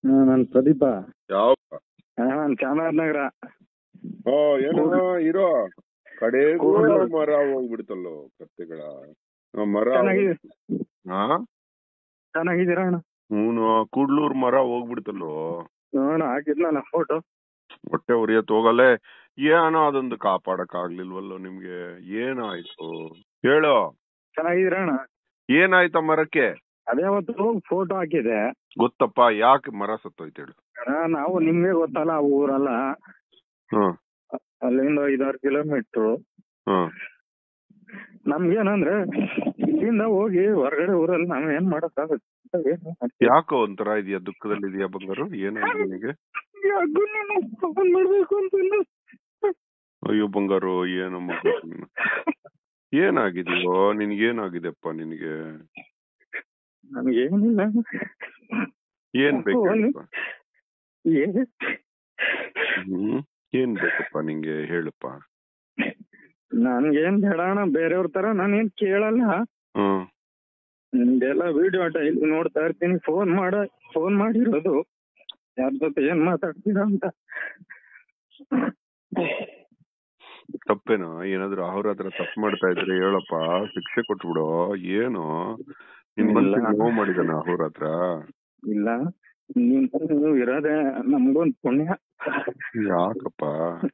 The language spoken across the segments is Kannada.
ನಾನು ಪ್ರದೀಪ ಯಾವ ನಾನು ಚಾಮರಾಜನಗರ ಓ ಏನೋ ಇರೋ ಕಡೆಗೂ ಕೂಡ್ಲು. ಮರ ಹೋಗ್ಬಿಡ್ತಲ್ಲೋ ಕತ್ತೆಗಳ ಆ ಮರ ಚೆನ್ನಾಗಿ ಹಾ ಚೆನ್ನಾಗಿದ್ದೀರಾ ಅಣ್ಣ ಹ್ಞೂ ಕೂಡ್ಲೂರ್ ಮರ ಹೋಗ್ಬಿಡ್ತಲ್ಲೋ ನೋಡೋಣ ಹಾಕಿದ್ನಲ್ಲ ಫೋಟೋ ಹೊಟ್ಟೆ ಉರಿಯತ್ ಹೋಗಲ್ಲೇ ಏನೋ ಅದೊಂದು ಕಾಪಾಡಕ್ ಆಗ್ಲಿಲ್ವಲ್ಲೋ ನಿಮ್ಗೆ ಏನಾಯ್ತು ಹೇಳು ಚೆನ್ನಾಗಿದ್ದೀರಾ ಅಣ್ಣ ಏನಾಯ್ತ ಮರಕ್ಕೆ ಅದೇ ಅವತ್ತು ಫೋಟೋ ಹಾಕಿದೆ ಗೊತ್ತಪ್ಪ ಯಾಕೆ ಮರ ಸತ್ತೋಯ್ತು ಹೇಳು ಅಣ್ಣ, ನಾವು ನಿಮ್ಗೆ ಗೊತ್ತಲ್ಲ ಆ ಊರಲ್ಲ ಹ್ಮ್ ಅಲ್ಲಿಂದ ಐದಾರು ಕಿಲೋಮೀಟ್ರು ಹ್ಮ್ ನಮ್ಗೇನಂದ್ರೆ ಇಲ್ಲಿಂದ ಹೋಗಿ ಹೊರಗಡೆ ಊರಲ್ಲಿ ನಾವ್ ಏನ್ ಮಾಡಕ್ಕಾಗುತ್ತೆ ಏನು ಮಾಡ್ತೀವಿ? ಯಾಕೋ ಒಂಥರ ಇದೆಯಾ ದುಃಖದಲ್ಲಿ ಇದೆಯಾ ಬಂಗಾರು ಏನಾಗಿದೆ ನಿನಗೆ ಯಾಕೋ ನೀನು ಫೋನ್ ಮಾಡ್ಬೇಕು ಅಂತ ಅಯ್ಯೋ ಬಂಗಾರು ಏನು ಮಗು ನೀನು? ಏನಾಗಿದೆಯೋ ನಿನ್ಗೇನಾಗಿದೆಪ್ಪ ನಿನಗೆ ನಮ್ಗೇನಿಲ್ಲ ಏನ್ ಬೇಕು ಹೇಳಪ್ಪ ಏನ್ ಹ್ಮ್ ಏನ್ ಬೇಕಪ್ಪ ನಿಂಗೆ ಹೇಳಪ್ಪ ನನ್ಗೇನ್ ಬೇಡ ಅಣ್ಣ ಬೇರೆಯವ್ರ ತರ ನಾನೇನ್ ಕೇಳಲ್ಲ ಹ್ಮ್ ನಿಮ್ದೆಲ್ಲ ವಿಡಿಯೋ ಡೈಲಿ ನೋಡ್ತಾ ಇರ್ತೀನಿ ಫೋನ್ ಮಾಡ ಫೋನ್ ಮಾಡಿರೋದು ಯಾರ ಜೊತೆ ಏನ್ ಮಾತಾಡ್ತೀರಾ ಅಂತ ತಪ್ಪೇನಾ ಏನಾದ್ರು ಅವ್ರ ಹತ್ರ ತಪ್ಪು ಮಾಡ್ತಾ ಇದ್ರೆ ಹೇಳಪ್ಪ ಶಿಕ್ಷೆ ಕೊಟ್ಬಿಡು ಏನು ನಿನ್ ಇಲ್ಲ. ಮನ್ಸಿಗೆ ನೋವು ಮಾಡಿದಾನ ಅವ್ರ ಹತ್ರ ಇಲ್ಲ ನೀನ್ ನೀವು ಇರೋದೇ ನಮ್ಗೊಂದ್ ಪುಣ್ಯ ಯಾಕಪ್ಪ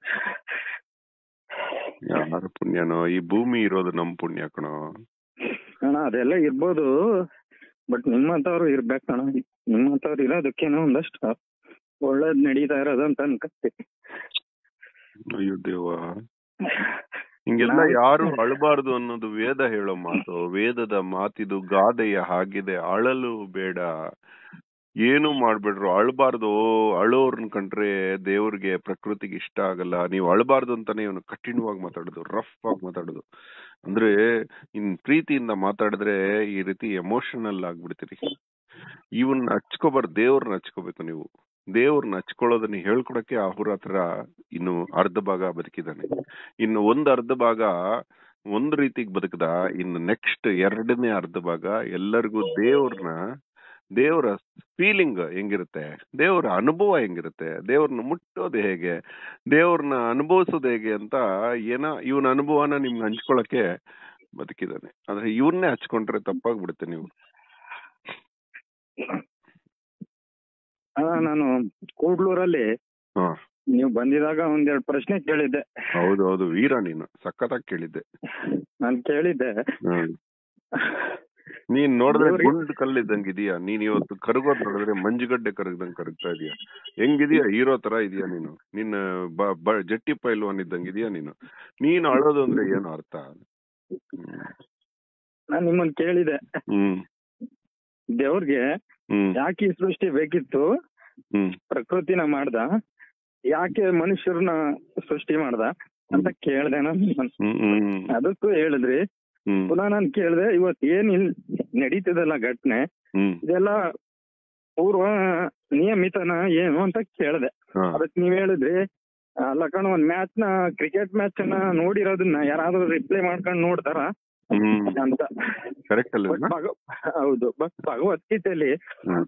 ಯಾರ ಪುಣ್ಯನೋ ಈ ಭೂಮಿ ಇರೋದು ನಮ್ ಪುಣ್ಯ ಕಣೋ ಅಣ್ಣ ಅದೆಲ್ಲ ಇರ್ಬೋದು ಬಟ್ ನಿಮ್ಮಂತವ್ರು ಇರ್ಬೇಕಣ್ಣ ನಿಮ್ಮಂತವ್ರು ಇರೋದಕ್ಕೇನೋ ಒಂದಷ್ಟು ಒಳ್ಳೇದ್ ನಡೀತಾ ಇರೋದಂತ ಅನ್ಕತ್ತಿ ಅಯ್ಯೋ ದೇವ ಹಿಂಗೆಲ್ಲ ನಾವ್- ಯಾರು ಅಳಬಾರ್ದು ಅನ್ನೋದು ವೇದ ಹೇಳೋ ಮಾತು ವೇದದ ಮಾತಿದು ಗಾದೆಯ ಹಾಗಿದೆ ಅಳಲು ಬೇಡ ಏನು ಮಾಡ್ಬೇಡ್ರು ಅಳಬಾರ್ದು ಅಳೋರ್ನ ಕಂಡ್ರೆ ದೇವ್ರಿಗೆ ಪ್ರಕೃತಿಗೆ ಇಷ್ಟ ಆಗಲ್ಲ ನೀವು ಅಳಬಾರ್ದು ಅಂತಾನೆ ಇವನು ಕಠಿಣವಾಗಿ ಮಾತಾಡೋದು ರಫ್ ಆಗಿ ಮಾತಾಡೋದು ಅಂದ್ರೆ ಇನ್ ಪ್ರೀತಿಯಿಂದ ಮಾತಾಡಿದ್ರೆ ಈ ರೀತಿ ಎಮೋಷನಲ್ ಆಗ್ಬಿಡ್ತೀರಿ ಇವನ್ ಹಚ್ಕೋಬಾರ್ದು ದೇವ್ರನ್ನ ಹಚ್ಕೋಬೇಕು ನೀವು ದೇವ್ರನ್ನ ಹಚ್ಕೊಳ್ಳೋದನ್ನ ಹೇಳ್ಕೊಡಕ್ಕೆ ಅಹುರ ಹತ್ರ ಇನ್ನು ಅರ್ಧ ಭಾಗ ಬದುಕಿದಾನೆ ಇನ್ನು ಒಂದ್ ಅರ್ಧ ಭಾಗ ಒಂದ್ ರೀತಿಗ್ ಬದುಕದ ಇನ್ನು ನೆಕ್ಸ್ಟ್ ಎರಡನೇ ಅರ್ಧ ಭಾಗ ಎಲ್ಲರಿಗೂ ದೇವ್ರನ್ನ ದೇವರ ಫೀಲಿಂಗ್ ಹೆಂಗಿರುತ್ತೆ ದೇವರ ಅನುಭವ ಹೆಂಗಿರುತ್ತೆ ದೇವ್ರನ್ನ ಮುಟ್ಟೋದು ಹೇಗೆ ದೇವ್ರನ್ನ ಅನುಭವಿಸೋದು ಹೇಗೆ ಅಂತ ಏನ ಇವನ ಅನುಭವನ ನಿಮ್ಗೆ ಹಂಚ್ಕೊಳಕ್ಕೆ ಬದುಕಿದಾನೆ ಆದ್ರೆ ಇವನ್ನೇ ಹಚ್ಕೊಂಡ್ರೆ ತಪ್ಪಾಗ್ಬಿಡುತ್ತೆ ನೀವು ಅಣ್ಣ ನಾನು ಕೂಡ್ಲೂರಲ್ಲಿ ಹಾ ನೀವು ಬಂದಿದಾಗ ಒಂದೆರಡು ಪ್ರಶ್ನೆ ಕೇಳಿದ್ದೆ ಹೌದು ಹೌದು ವೀರ ನೀನು ಸಖತ್ತಾಗಿ ಕೇಳಿದ್ದೆ ನಾನು ಕೇಳಿದ್ದೆ ಹ್ಮ್ ನೀನ್ ನೋಡಿದ್ರೆ ದೇವ್ರಿಗೆ- ಗುಂಡ್ ಕಲ್ಲಿದ್ದಂಗ್ ಇದೀಯಾ ನೀನ್ ಇವತ್ತು ಕರಗೋದ್ ನೋಡಿದ್ರೆ ಮಂಜುಗಡ್ಡೆ ಕರಗ್ದಂಗ್ ಕರಗ್ತಾ ಇದೀಯ ಹೆಂಗಿದೀಯ ಹೀರೋ ತರ ಇದೀಯ ನೀನು ನಿನ್ನ ಬ- ಬ- ಜಟ್ಟಿ ಪೈಲ್ವಾನ್ ಇದ್ದಂಗ್ ಇದೀಯ ನೀನು ನೀನ್ ಅಳೋದು ಅಂದ್ರೆ ಏನು ಅರ್ಥ ಹ್ಮ್. ನಾನು ನಿಮ್ಮನ್ನ ಕೇಳಿದೆ ಹ್ಮ್ ದೇವ್ರಿಗೆ ಹ್ಮ್ ಯಾಕೆ ಈ ಸೃಷ್ಟಿ ಬೇಕಿತ್ತು ಹ್ಮ್ ಪ್ರಕೃತಿನ ಮಾಡ್ದ ಯಾಕೆ ಮನುಷ್ಯರನ್ನ ಸೃಷ್ಟಿ ಮಾಡ್ದ ಅಂತ ಕೇಳ್ದೆ ನಾನು ನಿಮ್ಮನ್ನ. ಹ್ಮ್ ಹ್ಮ್ ಅದಕ್ಕೂ ಹೇಳಿದ್ರಿ ಹ್ಮ್ ಪುನಃ ನಾನು ಕೇಳ್ದೆ ಇವತ್ ಏನ್ ಇಲ್ ನಡೀತದಲ್ಲ ಘಟನೆ ಹ್ಮ್ ಇದೆಲ್ಲ ಪೂರ್ವ ನಿಯಮಿತನ ಏನು ಅಂತ ಕೇಳ್ದೆ ಹಾ. ಅದಕ್ ನೀವ್ ಹೇಳಿದ್ರಿ ಅಲ್ಲ ಕಣ ಒಂದ್ ಮ್ಯಾಚ್ ನ ಕ್ರಿಕೆಟ್ ಮ್ಯಾಚ್ ನ ನೋಡಿರೋದನ್ನ ಯಾರಾದ್ರೂ ರಿಪ್ಲೈ ಮಾಡ್ಕೊಂಡ್ ನೋಡ್ತಾರ ಹ್ಮ್ ಅಂತ ಕರೆಕ್ಟ್ ಅಲ್ಲ ಬಟ್ ಭಗ ಹೌದು ಬಟ್ ಭಗವದ್ಗೀತೆಯಲ್ಲಿ ಹ್ಮ್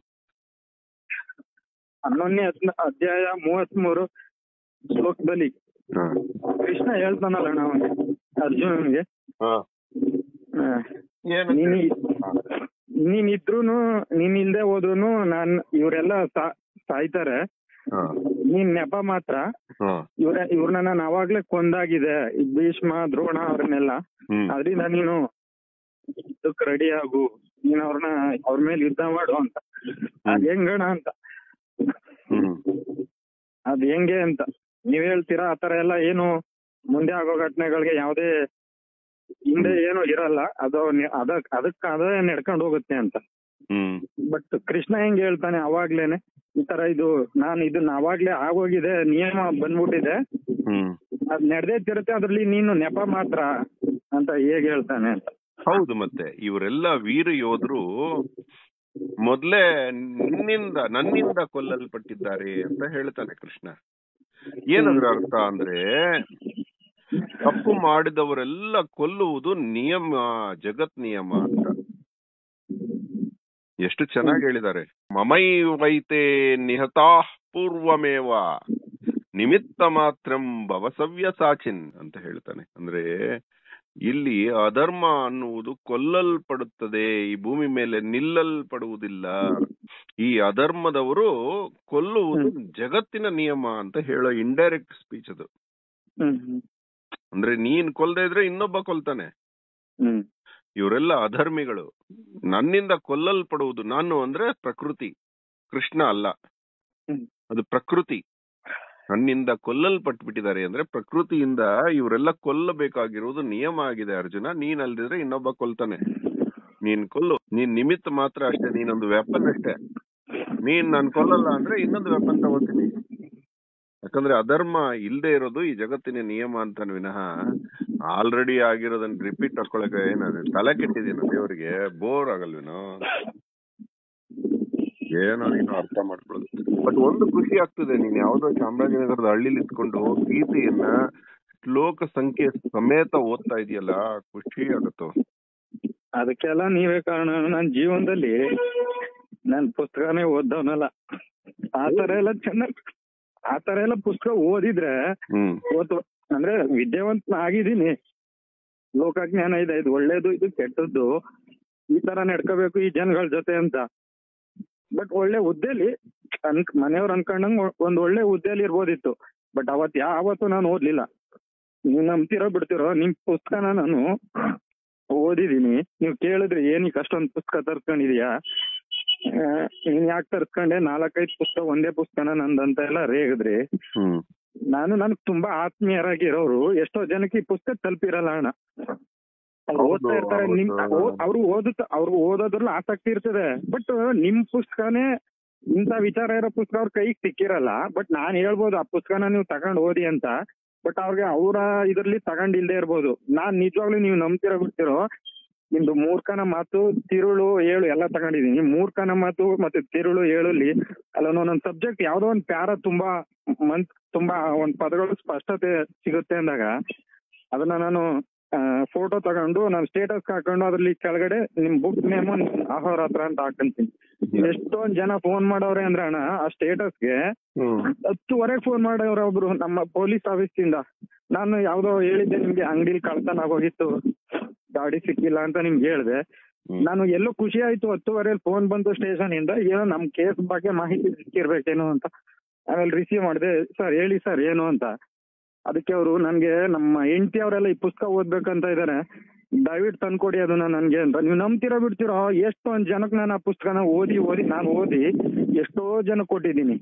ಹನ್ನೊಂದನೇ ಅಧ್ನ- ಅಧ್ಯಾಯ ಮೂವತ್ತ್ ಮೂರು ಶ್ಲೋಕದಲ್ಲಿ ಹಾ. ಕೃಷ್ಣ ಹೇಳ್ತಾನಲ್ಲ ನಾವು ಅರ್ಜುನನ್ಗೆ ಹಾ. ಆ, ಏನು ನೀನ್ ಇ- ನೀನ್ ಇದ್ರೂನು ನೀನ್ ಇಲ್ದೆ ಹೋದ್ರುನು ನಾನ್ ಇವರೆಲ್ಲ ಸಾಯ್ತಾರೆ ಹಾ. ನೀನ್ ನೆಪ ಮಾತ್ರ ಹಾ. ಇವ್ರ ಇವ್ರನ್ನ ನಾನು ಅವಾಗ್ಲೇ ಕೊಂದಾಗಿದೆ ಈ ಭೀಷ್ಮ ದ್ರೋಣ ಅವ್ರನ್ನೆಲ್ಲ ಹ್ಮ್ ಅದ್ರಿಂದ ನೀನು ಇದಕ್ ರೆಡಿ ಆಗು ನೀನ್ ಅವ್ರನ್ನ ಅವ್ರ ಮೇಲೆ ಯುದ್ಧ ಮಾಡು ಅಂತ ಅದ್ ಹೆಂಗಣ ಅಂತ ಹ್ಮ್ ಅದ್ ಹೆಂಗೆ ಅಂತ ನೀವ್ ಹೇಳ್ತೀರಾ ಆತರ ಎಲ್ಲ ಏನು ಮುಂದೆ ಆಗೋ ಘಟನೆಗಳಿಗೆ ಯಾವ್ದೇ ಹಿಂದೆ ಏನು ಇರಲ್ಲ ಅದು ನೆ- ಅದಕ್ ಅದಕ್ ಅದೇ ನಡ್ಕೊಂಡ್ ಹೋಗುತ್ತೆ ಅಂತ ಹ್ಮ್ ಬಟ್ ಕೃಷ್ಣ ಹೆಂಗ್ ಹೇಳ್ತಾನೆ ಅವಾಗ್ಲೇನೆ ಈ ತರ ಇದು ನಾನು ಇದನ್ನ ಅವಾಗ್ಲೇ ಆಗೋಗಿದೆ ನಿಯಮ ಬಂದ್ಬಿಟ್ಟಿದೆ ಹ್ಮ್ ಅದ್ ನಡೆದೇ ತಿರುತ್ತೆ ಅದ್ರಲ್ಲಿ ನೀನು ನೆಪ ಮಾತ್ರ ಅಂತ ಹೇಗ್ ಹೇಳ್ತಾನೆ ಅಂತ ಹೌದು ಮತ್ತೆ ಇವರೆಲ್ಲ ವೀರ ಯೋಧರು ಮೊದ್ಲೇ ನಿನ್ನಿಂದ ನನ್ನಿಂದ ಕೊಲ್ಲಲ್ಪಟ್ಟಿದ್ದಾರೆ ಅಂತ ಹೇಳ್ತಾನೆ ಕೃಷ್ಣ ಏನದ್ರ ಅರ್ಥ ಅಂದ್ರೆ ತಪ್ಪು ಮಾಡಿದವರೆಲ್ಲ ಕೊಲ್ಲುವುದು ನಿಯಮ ಜಗತ್ ನಿಯಮ ಅಂತ ಎಷ್ಟು ಚೆನ್ನಾಗಿ ಹೇಳಿದ್ದಾರೆ ಮಮೈ ವೈತೆ ನಿಹತಾ ಪೂರ್ವಮೇವ ನಿಮಿತ್ತ ಮಾತ್ರಂ ಭವಸವ್ಯ ಸಾಚಿನ್ ಅಂತ ಹೇಳ್ತಾನೆ ಅಂದ್ರೆ ಇಲ್ಲಿ ಅಧರ್ಮ ಅನ್ನುವುದು ಕೊಲ್ಲಲ್ಪಡುತ್ತದೆ ಈ ಭೂಮಿ ಮೇಲೆ ನಿಲ್ಲಲ್ಪಡುವುದಿಲ್ಲ ಈ ಅಧರ್ಮದವರು ಕೊಲ್ಲುವುದು ಜಗತ್ತಿನ ನಿಯಮ ಅಂತ ಹೇಳೋ ಇಂಡೈರೆಕ್ಟ್ ಸ್ಪೀಚ್ ಅದು ಹ್ಮ್ ಹ್ಮ್ ಅಂದ್ರೆ ನೀನ್ ಕೊಲ್ದೇ ಇದ್ರೆ ಇನ್ನೊಬ್ಬ ಕೊಲ್ತಾನೆ ಹ್ಮ್ ಇವರೆಲ್ಲ ಅಧರ್ಮಿಗಳು ನನ್ನಿಂದ ಕೊಲ್ಲಲ್ಪಡುವುದು ನಾನು ಅಂದ್ರೆ ಪ್ರಕೃತಿ ಕೃಷ್ಣ ಅಲ್ಲ ಹ್ಮ್. ಅದು ಪ್ರಕೃತಿ ನನ್ನಿಂದ ಕೊಲ್ಲಲ್ಪಟ್ಟು ಬಿಟ್ಟಿದ್ದಾರೆ ಅಂದ್ರೆ ಪ್ರಕೃತಿಯಿಂದ ಇವರೆಲ್ಲ ಕೊಲ್ಲಬೇಕಾಗಿರುವುದು ನಿಯಮ ಆಗಿದೆ ಅರ್ಜುನ ನೀನ್ ಅಲ್ದಿದ್ರೆ ಇನ್ನೊಬ್ಬ ಕೊಲ್ತಾನೆ ನೀನ್ ಕೊಲ್ಲು ನೀನ್ ನಿಮಿತ್ತ ಮಾತ್ರ ಅಷ್ಟೇ ನೀನೊಂದು ವೆಪನ್ ಅಷ್ಟೇ ನೀನ್ ನಾನ್ ಕೊಲ್ಲಲ್ಲ ಅಂದ್ರೆ ಇನ್ನೊಂದು ವೆಪನ್ ತಗೋತೀನಿ ಯಾಕಂದ್ರೆ ಅಧರ್ಮ ಇಲ್ದೇ ಇರೋದು ಈ ಜಗತ್ತಿನ ನಿಯಮ ಅಂತ ವಿನಃ ಆಲ್ರೆಡಿ ಆಗಿರೋದನ್ನ ರಿಪೀಟ್ ಹಾಕೊಳಕ್ಕೆ ಏನಾದ್ರು ತಲೆ ಕೆಟ್ಟಿದೀನ ದೇವರಿಗೆ ಬೋರ್ ಆಗಲ್ವೇನೋ ಏನೋ ನೀನು ಅರ್ಥ ಮಾಡ್ಕೊಳ್ಳೋದು ಬಟ್ ಒಂದು ಖುಷಿ ಆಗ್ತದೆ ನೀನ್ ಯಾವ್ದೋ ಚಾಮರಾಜನಗರದ ಹಳ್ಳಿಲಿ ಇದ್ಕೊಂಡು ಗೀತೆಯನ್ನ ಶ್ಲೋಕ ಸಂಖ್ಯೆ ಸಮೇತ ಓದ್ತಾ ಇದೆಯಲ್ಲ ಖುಷಿ ಆಗತ್ತೋ ಅದಕ್ಕೆಲ್ಲ ನೀವೇ ಕಾರಣ ನನ್ನ ಜೀವನದಲ್ಲಿ ನಾನ್ ಪುಸ್ತಕನೇ ಓದ್ದವನಲ್ಲ ಆ ತರ ಎಲ್ಲ ಚೆನ್ನಾಗ್ ಆ ತರ ಎಲ್ಲ ಪುಸ್ತಕ ಓದಿದ್ರೆ ಹ್ಮ್ ಇವತ್ತು ಅಂದ್ರೆ ವಿದ್ಯಾವಂತ ಆಗಿದ್ದೀನಿ ಲೋಕಜ್ಞಾನ ಇದೆ ಇದು ಒಳ್ಳೇದು ಇದು ಕೆಟ್ಟದ್ದು ಈ ತರ ನಡ್ಕೋಬೇಕು ಈ ಜನಗಳ ಜೊತೆ ಅಂತ ಬಟ್ ಒಳ್ಳೆ ಹುದ್ದೆಲಿ ಅನ್ ಮನೆಯವ್ರು ಅನ್ಕೊಂಡಂಗ್ ಒಂದ್ ಒಳ್ಳೆ ಹುದ್ದೆಲಿ ಇರ್ಬೋದಿತ್ತು ಬಟ್ ಅವತ್ ಯಾವತ್ತು ನಾನು ಓದ್ಲಿಲ್ಲ ನೀವು ನಂಬ್ತಿರೋ ಬಿಡ್ತಿರೋ ನಿಮ್ ಪುಸ್ತಕನ ನಾನು ಓದಿದೀನಿ ನೀವು ಕೇಳಿದ್ರೆ ಏನಕ್ಕೆ ಅಷ್ಟೊಂದು ಪುಸ್ತಕ ತರ್ಸ್ಕೊಂಡಿದೀಯಾ ಆ, ನೀನ್ ಯಾಕೆ ತರ್ಸ್ಕೊಂಡೆ ನಾಲ್ಕೈದು ಪುಸ್ತಕ ಒಂದೇ ಪುಸ್ತಕನ ನಂದಂತ ಎಲ್ಲ ರೇಗಿದ್ರಿ ಹ್ಮ್ ನಾನು ನನ್ಗೆ ತುಂಬಾ ಆತ್ಮೀಯರಾಗಿರೋರು ಎಷ್ಟೋ ಜನಕ್ಕೆ ಈ ಪುಸ್ತಕ ತಲುಪಿರಲ್ಲ ಅಣ್ಣ ಅವ್ರು ಹೌದು, ಓದ್ತಾ ಇರ್ತಾರೆ ನಿಮ್ ಹೌದು. ಅವ್ರು ಓದುತ್ತ ಅವ್ರು ಓದೋದ್ರಲ್ಲಿ ಆಸಕ್ತಿ ಇರ್ತದೆ ಬಟ್ ನಿಮ್ ಪುಸ್ತಕನೇ ಇಂಥ ವಿಚಾರ ಇರೋ ಪುಸ್ತಕ ಅವ್ರ ಕೈಗೆ ಸಿಕ್ಕಿರಲ್ಲ ಬಟ್ ನಾನ್ ಹೇಳ್ಬೋದು ಆ ಪುಸ್ತಕನ ನೀವು ತಗೊಂಡ್ ಓದಿ ಅಂತ ಬಟ್ ಅವ್ರಿಗೆ ಅವರ ಇದ್ರಲ್ಲಿ ತಗೊಂಡಿಲ್ದೇ ಇರ್ಬೋದು ನಾನ್ ನಿಜವಾಗ್ಲೂ ನೀವು ನಂಬ್ತಿರೋ ಬಿಡ್ತಿರೋ ನಿಮ್ದು ಮೂರ್ಖನ ಮಾತು ತಿರುಳು ಏಳು ಎಲ್ಲ ತಗೊಂಡಿದೀನಿ ಮೂರ್ಖನ ಮಾತು ಮತ್ತೆ ತಿರುಳು ಏಳುಲಿ ಅಲ್ಲ ಒಂದೊಂದ್ ಸಬ್ಜೆಕ್ಟ್ ಯಾವ್ದೋ ಒಂದ್ ಪ್ಯಾರ ತುಂಬಾ ಮಂತ್ ತುಂಬಾ ಒಂದ್ ಪದಗಳು ಸ್ಪಷ್ಟತೆ ಸಿಗುತ್ತೆ ಅಂದಾಗ ಅದನ್ನ ನಾನು ಫೋಟೋ ತಗೊಂಡು ನಾನು ಸ್ಟೇಟಸ್ ಹಾಕೊಂಡು ಅದ್ರಲ್ಲಿ ಕೆಳಗಡೆ ನಿಮ್ ಬುಕ್ ನೇಮ್ ಅಹೋರಾತ್ರ ಅಂತ ಹಾಕೊಂತೀನಿ ಎಷ್ಟೊಂದ್ ಜನ ಫೋನ್ ಮಾಡವ್ರೆ ಅಂದ್ರೆ ಅಣ್ಣ ಆ ಸ್ಟೇಟಸ್ಗೆ ಹ್ಮ್ ಹತ್ತುವರೆಗೆ ಫೋನ್ ಮಾಡವ್ರೆ ಒಬ್ರು ನಮ್ಮ ಪೊಲೀಸ್ ಆಫೀಸಿಂದ ನಾನು ಯಾವ್ದೋ ಹೇಳಿದ್ದೆ ನಿಮ್ಗೆ ಅಂಗಡಿಲಿ ಕಳ್ತನ ಆಗೋಗಿತ್ತು ಗಾಡಿ ಸಿಕ್ಕಿಲ್ಲ ಅಂತ ನಿಮ್ಗೆ ಹೇಳ್ದೆ ಹ್ಮ್. ನಾನು ಎಲ್ಲೋ ಖುಷಿ ಆಯ್ತು ಹತ್ತುವರೆಲಿ ಫೋನ್ ಬಂತು ಸ್ಟೇಷನ್ ಇಂದ ಏನೋ ನಮ್ ಕೇಸ್ ಬಗ್ಗೆ ಮಾಹಿತಿ ಸಿಕ್ಕಿರ್ಬೇಕೇನೋ ಅಂತ ಆಮೇಲೆ ರಿಸೀವ್ ಮಾಡಿದೆ ಸರ್ ಹೇಳಿ ಸರ್ ಏನು ಅಂತ ಅದಕ್ಕೆ ಅವರು ನನ್ಗೆ ನಮ್ಮ ಹೆಂಡತಿ ಅವರೆಲ್ಲ ಈ ಪುಸ್ತಕ ಓದ್ಬೇಕಂತ ಇದಾರೆ ದಯವಿಟ್ಟು ತಂದ್ಕೊಡಿ ಅದನ್ನ ನನ್ಗೆ ಅಂತ ನೀವು ನಂಬ್ತಿರೋ ಬಿಡ್ತಿರೋ ಎಷ್ಟೊಂದ್ ಜನಕ್ಕೆ ನಾನು ಆ ಪುಸ್ತಕನ ಓದಿ ಓದಿ ನಾನು ಓದಿ ಎಷ್ಟೋ ಜನ ಕೊಟ್ಟಿದ್ದೀನಿ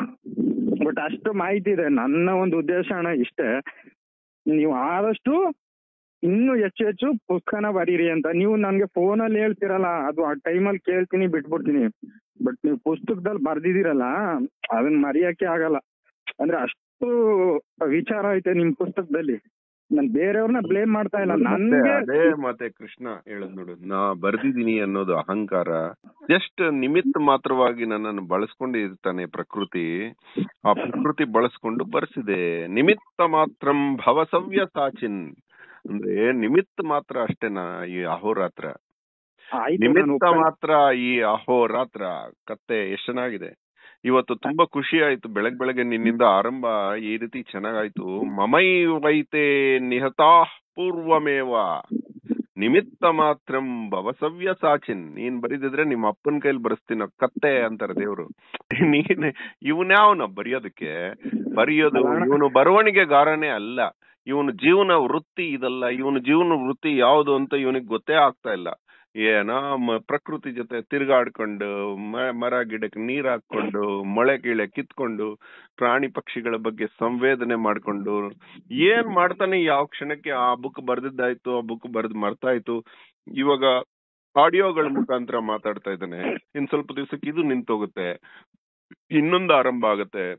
ಬಟ್ ಅಷ್ಟು ಮಾಹಿತಿ ಇದೆ ನನ್ನ ಒಂದು ಉದ್ದೇಶ ಅಣ್ಣ ಇಷ್ಟೇ ನೀವು ಆದಷ್ಟು ಇನ್ನೂ ಹೆಚ್ಚು ಹೆಚ್ಚು ಪುಸ್ತಕನ ಬರೀರಿ ಅಂತ ನೀವು ನನ್ಗೆ ಫೋನಲ್ಲಿ ಹೇಳ್ತಿರಲ್ಲ ಅದು ಆ ಟೈಮಲ್ಲಿ ಕೇಳ್ತೀನಿ ಬಿಟ್ಬಿಡ್ತೀನಿ ಬಟ್ ನೀವು ಪುಸ್ತಕದಲ್ಲಿ ಬರ್ದಿದ್ದೀರಲ್ಲ ಅದನ್ನ ಮರೆಯಕ್ಕೆ ಆಗಲ್ಲ ಅಂದ್ರೆ ಅಷ್ಟು ವಿಚಾರ ಐತೆ ನಿಮ್ ಪುಸ್ತಕದಲ್ಲಿ ನಾನು ಬೇರೆಯವ್ರನ್ನ ಬ್ಲೇಮ್ ಮಾಡ್ತಾ ಇಲ್ಲ ಮತ್ತೆ ನನ್ಗೆ ಅದೇ ಮತ್ತೆ ಕೃಷ್ಣ ಹೇಳದ್ ನೋಡು ನಾ ಬರ್ದಿದೀನಿ ಅನ್ನೋದು ಅಹಂಕಾರ ಜಸ್ಟ್ ನಿಮಿತ್ತ ಮಾತ್ರವಾಗಿ ನನ್ನನ್ನು ಬಳಸ್ಕೊಂಡು ಇರ್ತಾನೆ ಪ್ರಕೃತಿ ಆ ಪ್ರಕೃತಿ ಬಳಸ್ಕೊಂಡು ಬರ್ಸಿದೆ ನಿಮಿತ್ತ ಮಾತ್ರಂ ಭವಸವ್ಯ ಸಾಚಿನ್ ಅಂದ್ರೆ ನಿಮಿತ್ತ ಮಾತ್ರ ಅಷ್ಟೇನಾ ಈ ಅಹೋರಾತ್ರ ಆಯ್ತು ನಾನು ನಿಮಿತ್ತ ಒಪ್ಕೊಂಡೆ. ಮಾತ್ರ ಈ ಅಹೋರಾತ್ರ ಕತ್ತೆ ಎಷ್ಟ್ ಚೆನ್ನಾಗಿದೆ ಇವತ್ತು ತುಂಬಾ ಖುಷಿ ಆಯ್ತು ಬೆಳಗ್ ಬೆಳಗ್ಗೆ ನಿನ್ನಿಂದ ಆರಂಭ ಈ ರೀತಿ ಚೆನ್ನಾಗಾಯ್ತು ಮಮೈ ವೈತೆ ನಿಹತಾ ಪೂರ್ವಮೇವ ನಿಮಿತ್ತ ಮಾತ್ರಂ ಭವಸವ್ಯ ಸಾಚಿನ್ ನೀನ್ ಬರೀದಿದ್ರೆ ನಿಮ್ಮ ಅಪ್ಪನ ಕೈಲಿ ಬರೆಸ್ತೀನ ಕತ್ತೆ ಅಂತಾರೆ ದೇವ್ರು ನೀನ್ ಇವನ್ಯಾವನ ಬರೆಯೋದಕ್ಕೆ ಬರೆಯೋದು ಇವನು ಬರವಣಿಗೆಗಾರನೇ ಅಲ್ಲ ಇವನು ಜೀವನ ವೃತ್ತಿ ಇದಲ್ಲ ಇವನ ಜೀವನ ವೃತ್ತಿ ಯಾವುದು ಅಂತ ಇವನಿಗೆ ಗೊತ್ತೇ ಆಗ್ತಾ ಇಲ್ಲ ಏನೋ ಮ- ಪ್ರಕೃತಿ ಜೊತೆ ತಿರ್ಗಾಡ್ಕೊಂಡು ಮ- ಮರ ಗಿಡಕ್ಕೆ ನೀರ್ ಹಾಕೊಂಡು ಮೊಳೆ ಗಿಳೆ ಕಿತ್ಕೊಂಡು ಪ್ರಾಣಿ ಪಕ್ಷಿಗಳ ಬಗ್ಗೆ ಸಂವೇದನೆ ಮಾಡ್ಕೊಂಡು ಏನ್ ಮಾಡ್ತಾನೆ ಯಾವ ಕ್ಷಣಕ್ಕೆ ಆ ಬುಕ್ ಬರ್ದಿದ್ದಾಯ್ತು ಆ ಬುಕ್ ಬರ್ದ್ ಮರ್ತಾಯ್ತು ಇವಾಗ ಆಡಿಯೋಗಳ ಮುಖಾಂತರ ಮಾತಾಡ್ತಾ ಇದ್ದಾನೆ ಇನ್ ಸ್ವಲ್ಪ ದಿವಸಕ್ಕೆ ಇದು ನಿಂತೋಗುತ್ತೆ ಇನ್ನೊಂದು ಆರಂಭ ಆಗತ್ತೆ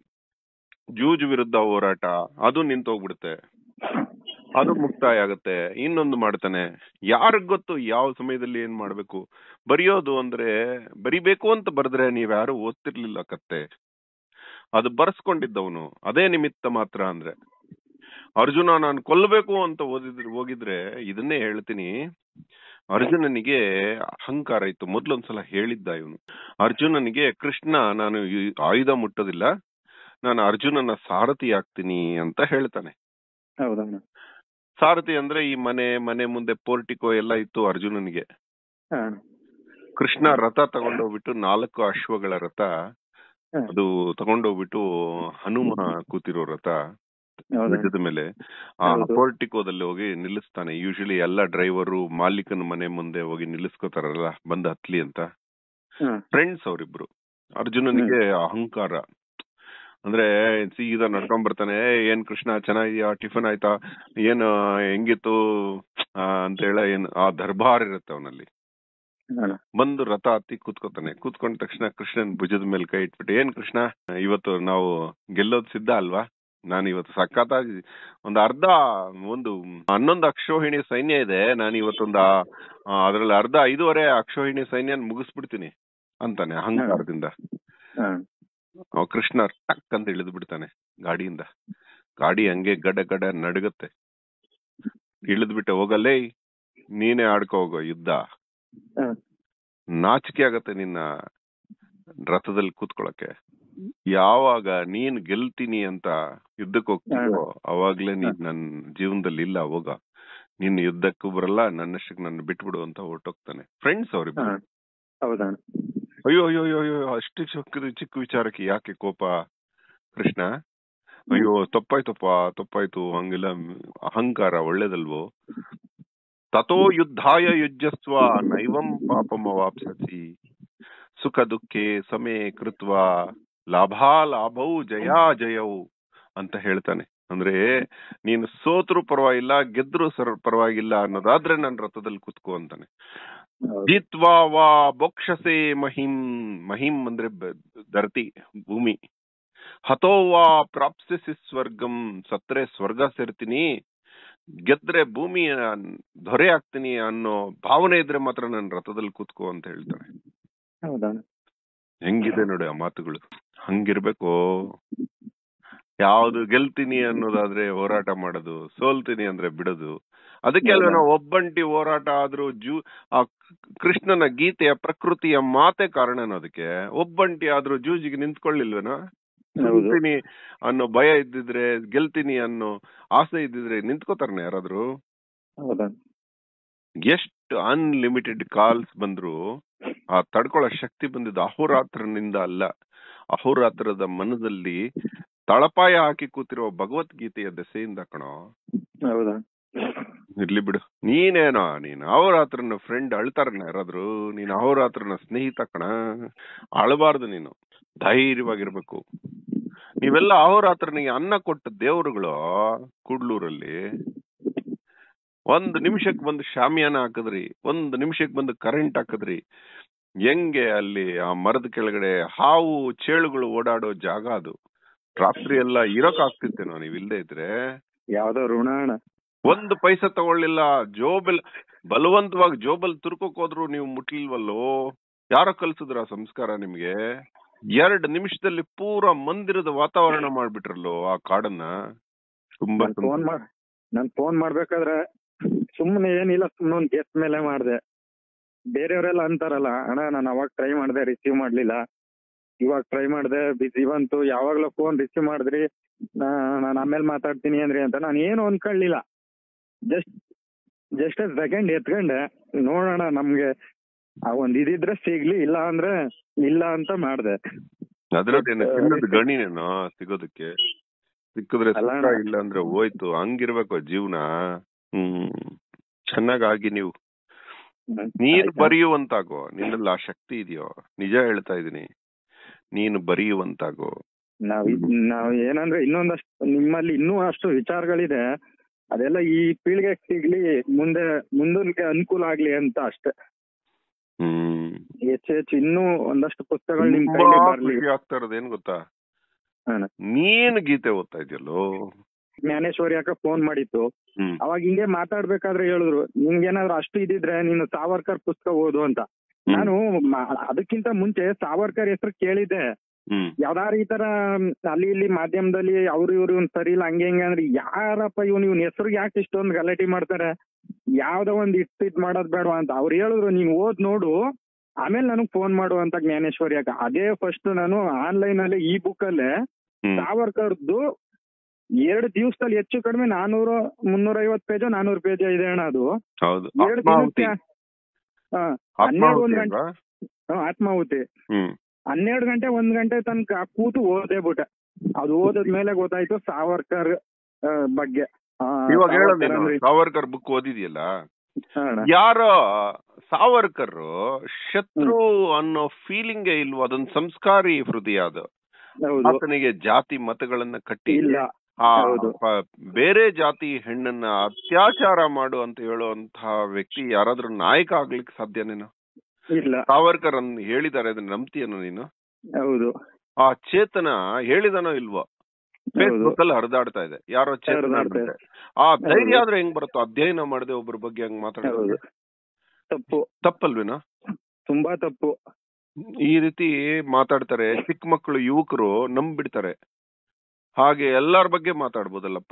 ಜೂಜ್ ವಿರುದ್ಧ ಹೋರಾಟ ಅದು ನಿಂತೋಗ್ಬಿಡುತ್ತೆ ಅದು ಮುಕ್ತಾಯ ಆಗತ್ತೆ ಇನ್ನೊಂದು ಮಾಡ್ತಾನೆ ಯಾರಿಗ್ ಗೊತ್ತು ಯಾವ ಸಮಯದಲ್ಲಿ ಏನ್ ಮಾಡ್ಬೇಕು ಬರೆಯೋದು ಅಂದ್ರೆ ಬರಿಬೇಕು ಅಂತ ಬರೆದ್ರೆ ನೀವ್ಯಾರು ಓದ್ತಿರ್ಲಿಲ್ಲ ಕತ್ತೆ ಅದು ಬರ್ಸ್ಕೊಂಡಿದ್ದವನು ಅದೇ ನಿಮಿತ್ತ ಮಾತ್ರ ಅಂದ್ರೆ ಅರ್ಜುನ ನಾನು ಕೊಲ್ಲಬೇಕು ಅಂತ ಓದಿದ್ರೆ ಹೋಗಿದ್ರೆ ಇದನ್ನೇ ಹೇಳ್ತೀನಿ ಅರ್ಜುನನಿಗೆ ಅಹಂಕಾರ ಇತ್ತು ಮೊದ್ಲೊಂದ್ಸಲ ಹೇಳಿದ್ದ ಇವನು ಅರ್ಜುನನಿಗೆ ಕೃಷ್ಣ ನಾನು ಈ ಆಯುಧ ಮುಟ್ಟೋದಿಲ್ಲ ನಾನು ಅರ್ಜುನನ ಸಾರಥಿ ಆಗ್ತೀನಿ ಅಂತ ಹೇಳ್ತಾನೆ ಹೌದಣ್ಣ ಸಾರಥಿ ಅಂದ್ರೆ ಈ ಮನೆ ಮನೆ ಮುಂದೆ ಪೋರ್ಟಿಕೋ ಎಲ್ಲ ಇತ್ತು ಅರ್ಜುನನಿಗೆ ಹಾ ಕೃಷ್ಣ ರಥ ತಗೊಂಡೋಗ್ಬಿಟ್ಟು ನಾಲ್ಕು ಅಶ್ವಗಳ ರಥ ಹ. ಅದು ತಗೊಂಡೋಗ್ಬಿಟ್ಟು ಹನುಮ ಕೂತಿರೋ ರಥ ಹೌದಾ ಧ್ವಜದ ಮೇಲೆ ಆ ಹೌದು. ಪೋರ್ಟಿಕೋದಲ್ಲಿ ಹೋಗಿ ನಿಲ್ಲಿಸ್ತಾನೆ ಯೂಶಲಿ ಎಲ್ಲ ಡ್ರೈವರು ಮಾಲೀಕನ ಮನೆ ಮುಂದೆ ಹೋಗಿ ನಿಲ್ಲಿಸ್ಕೋತಾರಲ್ಲ ಬಂದ್ ಹತ್ಲಿ ಅಂತ ಹಾ ಫ್ರೆಂಡ್ಸ್ ಅವರಿಬ್ರು ಅರ್ಜುನನಿಗೆ ಅಹಂಕಾರ ಅಂದ್ರೆ ಸೀದಾ ನಡ್ಕೊಂಡ್ ಬರ್ತಾನೆ "ಏ, ಏನ್ ಕೃಷ್ಣ ಚೆನ್ನಾಗಿದ್ಯಾ ಟಿಫನ್ ಆಯ್ತಾ ಏನ್ ಹೆಂಗಿತ್ತು ಆ, ಅಂತ ಹೇಳ ಏನ್ ಆ ದರ್ಬಾರ್ ಇರುತ್ತೆ ಅವನಲ್ಲಿ ಅಣ್ಣ ಬಂದು ರಥ ಹತ್ತಿ ಕೂತ್ಕೋತಾನೆ ಕೂತ್ಕೊಂಡ ತಕ್ಷಣ ಕೃಷ್ಣನ್ ಭುಜದ ಮೇಲೆ ಕೈ ಇಟ್ಬಿಟ್ಟು ಏನ್ ಕೃಷ್ಣ ಇವತ್ತು ನಾವು ಗೆಲ್ಲೋದ್ ಸಿದ್ಧ ಅಲ್ವಾ ನಾನು ಇವತ್ತು ಸಖತ್ತಾಗಿ ಒಂದು ಅರ್ಧ ಒಂದು ಹನ್ನೊಂದು ಅಕ್ಷೋಹಿಣಿ ಸೈನ್ಯ ಇದೆ ನಾನು ಇವತ್ತೊಂದು ಅದ್ರಲ್ಲಿ ಅರ್ಧ ಐದೂವರೆ ಅಕ್ಷೋಹಿಣಿ ಸೈನ್ಯನ ಮುಗಿಸ್ಬಿಡ್ತೀನಿ ಅಂತಾನೆ ಅಹಂಕಾರದಿಂದ ಹಾ ಅವ ಕೃಷ್ಣ ಟಕ್ ಅಂತ ಇಳಿದು ಬಿಡ್ತಾನೆ ಗಾಡಿಯಿಂದ ಗಾಡಿ ಹಂಗೆ ಗಡ ಗಡ ನಡುಗತ್ತೆ ಇಳಿದ್ಬಿಟ್ಟೆ ಹೋಗಲ್ಲೇ ನೀನೇ ಆಡ್ಕೊ ಹೋಗೋ ಯುದ್ಧ ಹಾ ನಾಚಿಕೆ ಆಗತ್ತೆ ನಿನ್ನ ರಥದಲ್ಲಿ ಕೂತ್ಕೊಳಕ್ಕೆ ಯಾವಾಗ ನೀನ್ ಗೆಲ್ತೀನಿ ಅಂತ ಯುದ್ಧಕ್ಕೆ ಹೋಗ್ತೀಯೋ ಅವಾಗ್ಲೇ ನೀನ್ ನನ್ ಜೀವನದಲ್ಲಿ ಇಲ್ಲ ಹೋಗ ನೀನ್ ಯುದ್ಧಕ್ಕೂ ಬರಲ್ಲ ನನ್ನಷ್ಟಕ್ಕೆ ನನ್ನ ಬಿಟ್ಬಿಡು ಅಂತ ಹೊರಟೋಗ್ತಾನೆ ಫ್ರೆಂಡ್ಸ್ ಹಾ ಅವ್ರಿಬ್ರು ಹೌದಣ್ಣ ಅಯ್ಯೋ ಅಯ್ಯೋ ಅಯ್ಯೋ ಅಯ್ಯೋ ಅಷ್ಟು ಚಿಕ್ಕ ಚಿಕ್ಕ ವಿಚಾರಕ್ಕೆ ಯಾಕೆ ಕೋಪ ಕೃಷ್ಣ ಅಯ್ಯೋ ತಪ್ಪಾಯ್ತಪ್ಪ ತಪ್ಪಾಯ್ತು ಹಂಗೆಲ್ಲ ಅಹಂಕಾರ ಒಳ್ಳೇದಲ್ವೋ ತಥೋ ಯುದ್ಧಾಯ ಯುಜ್ಯಸ್ವ ನೈವಂ ಪಾಪಮವಾಪ್ಸಸಿ ಸುಖ ದುಃಖೆ ಸಮೇ ಕೃತ್ವ ಲಾಭಾ ಲಾಭೌ ಜಯಾ ಜಯವು ಅಂತ ಹೇಳ್ತಾನೆ ಅಂದ್ರೆ ನೀನು ಸೋತ್ರು ಪರವಾಗಿಲ್ಲ ಗೆದ್ರು ಸರ್ ಪರವಾಗಿಲ್ಲ ಅನ್ನೋದಾದ್ರೆ ನನ್ ರಥದಲ್ಲಿ ಕುತ್ಕೋ ಅಂತಾನೆ ಹೌದು. ಜಿತ್ವಾ ವಾ ಬೊಕ್ಷಸೆ ಮಹಿಂ ಮಹಿಂ ಅಂದ್ರೆ ಬ- ಧರತಿ ಭೂಮಿ ಹತೋ ವಾ ಪ್ರಾಪ್ಸ್ಯಸಿ ಸ್ವರ್ಗಂ ಸತ್ರೆ ಸ್ವರ್ಗ ಸೇರ್ತೀನಿ ಗೆದ್ರೆ ಭೂಮಿ ದೊರೆ ಆಗ್ತೀನಿ ಅನ್ನೋ ಭಾವನೆ ಇದ್ರೆ ಮಾತ್ರ ನನ್ ರಥದಲ್ಲಿ ಕೂತ್ಕೋ ಅಂತ ಹೇಳ್ತಾರೆ ಹೌದಣ್ಣ ಹೆಂಗಿದೆ ನೋಡಿ ಆ ಮಾತುಗಳು ಹಂಗಿರ್ಬೇಕು ಯಾವ್ದು ಗೆಲ್ತೀನಿ ಅನ್ನೋದಾದ್ರೆ ಹೋರಾಟ ಮಾಡೋದು ಸೋಲ್ತೀನಿ ಅಂದ್ರೆ ಬಿಡೋದು ಅದಕ್ಕೆ ಅಲ್ವೇ ನಾವು ಒಬ್ಬಂಟಿ ಹೋರಾಟ ಆದ್ರೂ ಜೂ ಆ ಕೃಷ್ಣನ ಗೀತೆಯ ಪ್ರಕೃತಿಯ ಮಾತೆ ಕಾರಣನ ಅದಕ್ಕೆ ಒಬ್ಬಂಟಿ ಆದ್ರೂ ಜೂಜಿಗೆ ನಿಂತ್ಕೊಳ್ಳಿಲ್ವೇನೋ ಹೌದು ಸೋಲ್ತೀನಿ ಅನ್ನೋ ಭಯ ಇದ್ದಿದ್ರೆ ಗೆಲ್ತೀನಿ ಅನ್ನೋ ಆಸೆ ಇದ್ದಿದ್ರೆ ನಿಂತ್ಕೋತಾರನೆ ಯಾರಾದ್ರೂ ಹೌದಣ್ಣ ಎಷ್ಟು ಅನ್ಲಿಮಿಟೆಡ್ ಕಾಲ್ಸ್ ಬಂದ್ರು ಆ ತಡ್ಕೊಳ್ಳೋ ಶಕ್ತಿ ಬಂದಿದ್ದು ಅಹೋರಾತ್ರನಿಂದ ಅಲ್ಲ ಅಹೋರಾತ್ರದ ಮನದಲ್ಲಿ ತಳಪಾಯ ಹಾಕಿ ಕೂತಿರೋ ಭಗವದ್ಗೀತೆಯ ದೆಸೆಯಿಂದ ಕಣೋ ಹೌದಣ್ಣ ಇರ್ಲಿ ಬಿಡು ನೀನೇನೋ ನೀನ್ ಅಹೋರಾತ್ರನ ಫ್ರೆಂಡ್ ಅಳ್ತಾರನ ಯಾರಾದ್ರು ನೀನ್ ಅಹೋರಾತ್ರನ ಸ್ನೇಹಿತ ಕಣ ಅಳಬಾರ್ದು ನೀನು ಧೈರ್ಯವಾಗಿರ್ಬೇಕು ನೀವೆಲ್ಲ ಅಹೋರಾತ್ರನಿಗೆ ಅನ್ನ ಕೊಟ್ಟ ದೇವರುಗಳು ಕುಡ್ಲೂರಲ್ಲಿ ಒಂದ್ ನಿಮಿಷಕ್ ಬಂದು ಶಾಮಿಯಾನ ಹಾಕಿದ್ರಿ ಒಂದ್ ನಿಮಿಷಕ್ ಬಂದು ಕರೆಂಟ್ ಹಾಕಿದ್ರಿ ಹೆಂಗೆ ಅಲ್ಲಿ ಆ ಮರದ ಕೆಳಗಡೆ ಹಾವು ಚೇಳುಗಳು ಓಡಾಡೋ ಜಾಗ ಅದು ರಾತ್ರಿ ಎಲ್ಲ ಇರಕ್ ಆಗ್ತಿತ್ತೇನೋ ನೀವ್ ಇಲ್ದೇ ಇದ್ರೆ ಯಾವ್ದೋ ಋಣ ಅಣ್ಣ ಒಂದು ಪೈಸೆ ತಗೊಳ್ಳಿಲ್ಲ ಜೋಬಲ್ ಬಲವಂತವಾಗಿ ಜೋಬಲ್ ತುರ್ಕೋಕ್ ಹೋದ್ರು ನೀವು ಮುಟ್ಲಿಲ್ವಲ್ಲೋ ಯಾರೋ ಕಲ್ಸಿದ್ರ ಆ ಸಂಸ್ಕಾರ ನಿಮ್ಗೆ ಎರಡ್ ನಿಮಿಷದಲ್ಲಿ ಪೂರಾ ಮಂದಿರದ ವಾತಾವರಣ ಮಾಡ್ಬಿಟ್ರಲ್ಲೋ ಆ ಕಾಡನ್ನ ತುಂಬಾ ನಾನ್ ಫೋನ್ ಮಾಡ್ ನಾನ್ ಫೋನ್ ಮಾಡ್ಬೇಕಾದ್ರೆ ಸುಮ್ನೆ ಏನಿಲ್ಲ ಸುಮ್ನೆ ಒಂದ್ ಗೆಸ್ಟ್ ಮೇಲೆ ಮಾಡ್ದೆ ಬೇರೆಯವರೆಲ್ಲ ಅಂತಾರಲ್ಲ ಅಣ್ಣ ನಾನು ಅವಾಗ ಟ್ರೈ ಮಾಡ್ದೆ ರಿಸೀವ್ ಮಾಡ್ಲಿಲ್ಲ ಇವಾಗ ಟ್ರೈ ಮಾಡ್ದೆ ಬಿಸಿ ಬಂತು ಯಾವಾಗ್ಲೂ ಫೋನ್ ರಿಸೀವ್ ಮಾಡಿದ್ರಿ ನಾನು ಆಮೇಲೆ ಮಾತಾಡ್ತೀನಿ ಅಂದ್ರಿ ಅಂತ ನಾನು ಏನು ಅನ್ಕೊಳ್ಳಿಲ್ಲ ಜಸ್ಟ್ ಜಸ್ಟ್ ಸೆಕೆಂಡ್ ಎತ್ಕೊಂಡೆ ನೋಡೋಣ ನಮ್ಗೆ ಆ ಒಂದ್ ಇದಿದ್ರೆ ಸಿಗ್ಲಿ ಇಲ್ಲ ಅಂದ್ರೆ ಇಲ್ಲ ಅಂತ ಮಾಡ್ದೆ ಅದ್ರದ್ದೇನು ಚಿನ್ನದ ಗಣಿನೇನೋ ಸಿಗೋದಕ್ಕೆ ಸಿಕ್ಕಿದ್ರೆ ಅಲ್ಲ ಸುಖ ಅಣ್ಣ. ಇಲ್ಲ ಅಂದ್ರೆ ಹೋಯ್ತು ಹಂಗಿರ್ಬೇಕು ಜೀವನ ಹ್ಮ್ ಚೆನ್ನಾಗಾಗಿ ನೀವು ನೀನು ಆಯ್ತಾ? ಬರೆಯುವಂತಾಗೋ ನಿನ್ನಲ್ಲಿ ಆ ಶಕ್ತಿ ಇದೆಯೋ ನಿಜ ಹೇಳ್ತಾ ಇದೀನಿ ನೀನು ಬರೆಯುವಂತಾಗೋ ನಾವ್ ಇದ್- ನಾವ್ ಏನಂದ್ರೆ ಇನ್ನೊಂದಷ್ಟು ನಿಮ್ಮಲ್ಲಿ ಇನ್ನೂ ಅಷ್ಟು ವಿಚಾರಗಳಿದೆ ಅದೆಲ್ಲ ಈ ಪೀಳಿಗೆಗೆ ಸಿಗ್ಲಿ ಮುಂದೆ ಮುಂದಕ್ಕೆ ಅನುಕೂಲ ಆಗ್ಲಿ ಅಂತ ಅಷ್ಟೇ ಹ್ಮ್ ಹೆಚ್ಚು ಹೆಚ್ಚು ಇನ್ನೂ ಒಂದಷ್ಟು ಪುಸ್ತಕಗಳು ನಿಮ್ ತುಂಬಾ ಕೈಲಿ ಬರ್ಲಿ ಖುಷಿ ಆಗ್ತಾ ಇರೋದು ಏನ್ ಗೊತ್ತಾ ಅಣ್ಣ. ನೀನ್ ಗೀತೆ ಓದ್ತಾ ಇದೆಯಲ್ಲೋ ಜ್ಞಾನೇಶ್ವರಿ ಅಕ್ಕ ಫೋನ್ ಮಾಡಿತ್ತು ಹ್ಮ್ ಅವಾಗ ಹಿಂಗೆ ಮಾತಾಡ್ಬೇಕಾದ್ರೆ ಹೇಳಿದ್ರು ನಿಮ್ಗೇನಾದ್ರು ಅಷ್ಟು ಇದಿದ್ರೆ ನೀನು ಸಾವರ್ಕರ್ ಪುಸ್ತಕ ಓದು ಅಂತ ನಾನು ಮ- ಅದಕ್ಕಿಂತ ಮುಂಚೆ ಸಾವರ್ಕರ್ ಹೆಸರು ಕೇಳಿದ್ದೆ ಹ್ಮ್ ಯಾವ್ದಾರು ಈ ತರ ಮ್, ಅಲ್ಲಿ ಇಲ್ಲಿ ಮಾಧ್ಯಮದಲ್ಲಿ ಅವ್ರು ಇವ್ರು ಇವ್ನು ಸರಿ ಇಲ್ಲ ಹಂಗೆ ಹಿಂಗೆ ಅಂದ್ರೆ ಯಾರಪ್ಪ ಇವ್ನು ಇವ್ನ ಹೆಸರು ಯಾಕೆ ಇಷ್ಟೊಂದು ಗಲಾಟೆ ಮಾಡ್ತಾರೆ ಯಾವ್ದೋ ಒಂದ್ ಇಟ್ಟು ಇದ್ ಮಾಡೋದ್ ಬೇಡವಾ ಅಂತ ಅವ್ರು ಹೇಳಿದ್ರು ನೀನ್ ಓದ್ ನೋಡು ಆಮೇಲೆ ನನಗ್ ಫೋನ್ ಮಾಡು ಅಂತ ಜ್ಞಾನೇಶ್ವರಿ ಅಕ್ಕ ಅದೇ ಫಸ್ಟ್ ನಾನು ಆನ್ಲೈನ್ ಅಲ್ಲಿ ಈ ಬುಕ್ ಅಲ್ಲೇ ಹ್ಮ್ ಸಾವರ್ಕರ್ದು ಎರಡು ದಿವಸದಲ್ಲಿ ಹೆಚ್ಚು ಕಡಿಮೆ ನಾನೂರು ಮುನ್ನೂರ ಐವತ್ ಪೇಜ್ ನಾನೂರು ಪೇಜ್ ಇದೆ ಅಣ್ಣ ಅದು ಹೌದು ಎರಡು ಆತ್ಮಾಹುತಿ ದಿನಕ್ಕೆ ಹಾ ಹನ್ನೆರಡು ಆತ್ಮಾಹುತಿ ಒಂದ್ ಗಂಟೆ ಅಲ್ವಾ ಹ್ಮ್, ಆತ್ಮಾಹುತಿ ಹ್ಮ್ ಹನ್ನೆರಡು ಗಂಟೆ ಒಂದ್ ಗಂಟೆ ತನಕ ಕೂತು ಓದೇ ಬಿಟ್ಟೆ ಅದು ಓದದ್ ಮೇಲೆ ಗೊತ್ತಾಯ್ತು ಸಾವರ್ಕರ್ ಆ, ಬಗ್ಗೆ ಆ, ಇವಾಗ ಸಾವರ್ಕರ್ ಹೇಳೋದೇನು ಅಂದ್ರೆ- ಸಾವರ್ಕರ್ ಬುಕ್ ಓದಿದ್ಯಲ್ಲ ಹಾ ಅಣ್ಣ. ಯಾರೋ ಸಾವರ್ಕರ್ ಶತ್ರು ಅನ್ನೋ ಫೀಲಿಂಗ್ ಇಲ್ವೋ ಅದೊಂದು ಸಂಸ್ಕಾರಿ ಹೃದಯ ಅದು ಹೌದು ಆತನಿಗೆ ಜಾತಿ ಮತಗಳನ್ನ ಕಟ್ಟಿ ಇಲ್ಲ ಆ ಹೌದು. ಪ- ಬೇರೆ ಜಾತಿ ಹೆಣ್ಣನ್ನ ಅತ್ಯಾಚಾರ ಮಾಡು ಅಂತ ಹೇಳುವಂತಹ ವ್ಯಕ್ತಿ ಯಾರಾದ್ರೂ ನಾಯಕ ಆಗ್ಲಿಕ್ಕೆ ಸಾಧ್ಯನೇನು ಇಲ್ಲ ಸಾವರ್ಕರ್ ಅನ್ ಹೇಳಿದ್ದಾರೆ ಅದನ್ನ ನಂಬ್ತೀಯನು ನೀನು ಹೌದು ಆ ಚೇತನ ಹೇಳಿದನೋ ಇಲ್ವೋ ಹೌದು ಫೇಸ್ಬುಕ್ ಅಲ್ಲಿ ಹರಿದಾಡ್ತಾ ಇದೆ ಯಾರೋ ಚೇತನ ಹರಿದಾಡ್ತಾ ಅಂತೆ. ಆ ಧೈರ್ಯ ಹೌದು. ಆದ್ರೆ ಹೆಂಗ್ ಬರುತ್ತೋ ಅಧ್ಯಯನ ಮಾಡದೆ ಒಬ್ಬರ ಬಗ್ಗೆ ಹಂಗ್ ಹೌದು ಮಾತಾಡೋದು ತಪ್ಪು ತಪ್ಪಲ್ವೇನೋ ತುಂಬಾ ತಪ್ಪು ಈ ರೀತಿ ಮಾತಾಡ್ತಾರೆ ಚಿಕ್ಕ ಮಕ್ಕಳು ಯುವಕರು ನಂಬಿಡ್ತಾರೆ ಹಾಗೆ ಎಲ್ಲಾರ ಬಗ್ಗೆ ಮಾತಾಡ್ಬೋದಲ್ಲಪ್ಪ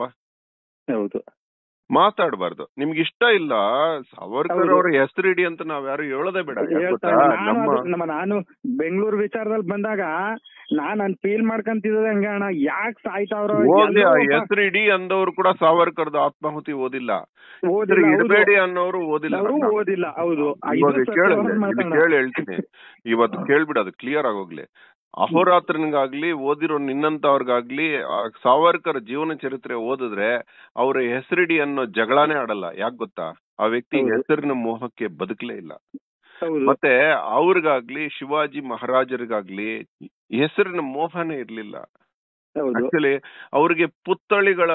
ಹೌದು ಮಾತಾಡಬಾರ್ದು ನಿಮ್ಗೆ ಇಷ್ಟ ಇಲ್ಲ ಸಾವರ್ಕರ್ ಹೌದು. ಅವ್ರ ಹೆಸರಿಡಿ ಅಂತ ನಾವ್ ಯಾರು ಹೇಳೋದೇ ಬೇಡ ಯಾಕ್ ಹೇಳ್ತಾ ಗೊತ್ತಾ? ಇದ್ದೀನಿ. ನಾನು ನಮ್ಮ ಅದು- ನಮ್ಮ ನಾನು ಬೆಂಗಳೂರು ವಿಚಾರದಲ್ಲಿ ಬಂದಾಗ ನಾನ್ ಅನ್ ಫೀಲ್ ಮಾಡ್ಕೊಂತಿದ್ದೆ ಹಂಗ ಅಣ್ಣ ಯಾಕೆ ಸಾಯ್ತಾವ್ರೋ ಓದ್ಲಿ ಆ ಎಲ್ಲೋ ಒಬ್ಬ- ಹೆಸರಿಡಿ ಅಂದವ್ರು ಕೂಡ ಸಾವರ್ಕರ್ದ ಆತ್ಮಾಹುತಿ ಓದಿಲ್ಲ ಓದಿಲ್ಲ, ಹೌದು. ಇಡಬೇಡಿ ಅನ್ನೋರು ಓದಿಲ್ಲ ಅವರು ಅದನ್ನ. ಓದಿಲ್ಲ ಹೌದು ಆ, ಇದು ಇವಾಗ ಸತ್ಯವಾದ ಕೇಳಿದ್ರೆ ಇಲ್ಲಿ ಮಾತಣ್ಣ. ಕೇಳಿ ಹೇಳ್ತೀನಿ ಇವತ್ತು ಕೇಳ್ಬಿಡ ಅದು ಕ್ಲಿಯರ್ ಆಗೋಗ್ಲಿ ಅಹೋರಾತ್ರನಿಗಾಗ್ಲಿ ಓದಿರೋ ನಿನ್ನಂತವ್ರಿಗಾಗ್ಲಿ ಆ ಸಾವರ್ಕರ್ ಜೀವನ ಚರಿತ್ರೆ ಓದಿದ್ರೆ ಅವ್ರ ಹೆಸರಿಡಿ ಅನ್ನೋ ಜಗಳಾನೇ ಆಡಲ್ಲ ಯಾಕ್ ಗೊತ್ತಾ ಆ ವ್ಯಕ್ತಿ ಹೌದು. ಹೆಸರಿನ ಮೋಹಕ್ಕೆ ಬದುಕಲೇ ಇಲ್ಲ ಹೌದು ಮತ್ತೆ ಅವ್ರಿಗಾಗ್ಲಿ ಶಿವಾಜಿ ಮಹಾರಾಜರಿಗಾಗ್ಲಿ ಹೆಸರಿನ ಮೋಹನೇ ಇರ್ಲಿಲ್ಲ ಹೌದು ಆಕ್ಚುಲಿ ಅವ್ರಿಗೆ ಪುತ್ಥಳಿಗಳ